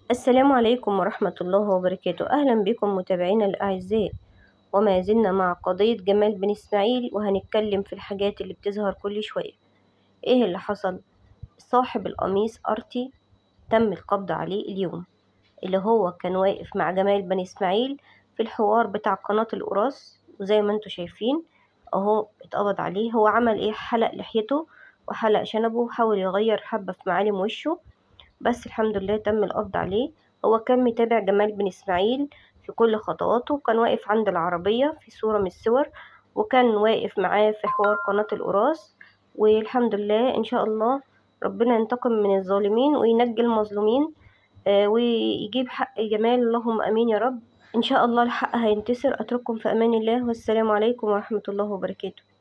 السلام عليكم ورحمة الله وبركاته أهلا بكم متابعينا الأعزاء وما زلنا مع قضية جمال بن إسماعيل وهنتكلم في الحاجات اللي بتظهر كل شوية إيه اللي حصل صاحب القميص أرتي تم القبض عليه اليوم اللي هو كان واقف مع جمال بن إسماعيل في الحوار بتاع قناة القراص وزي ما انتوا شايفين اهو اتقبض عليه هو عمل ايه حلق لحيته وحلق شنبه وحاول يغير حبة في معالم وشه بس الحمد لله تم القبض عليه هو كان متابع جمال بن إسماعيل في كل خطواته كان واقف عند العربية في صورة من الصور وكان واقف معاه في حوار قناة القراص والحمد لله إن شاء الله ربنا ينتقم من الظالمين وينجي المظلومين آه ويجيب حق جمال اللهم أمين يا رب إن شاء الله الحق هينتصر أترككم في أمان الله والسلام عليكم ورحمة الله وبركاته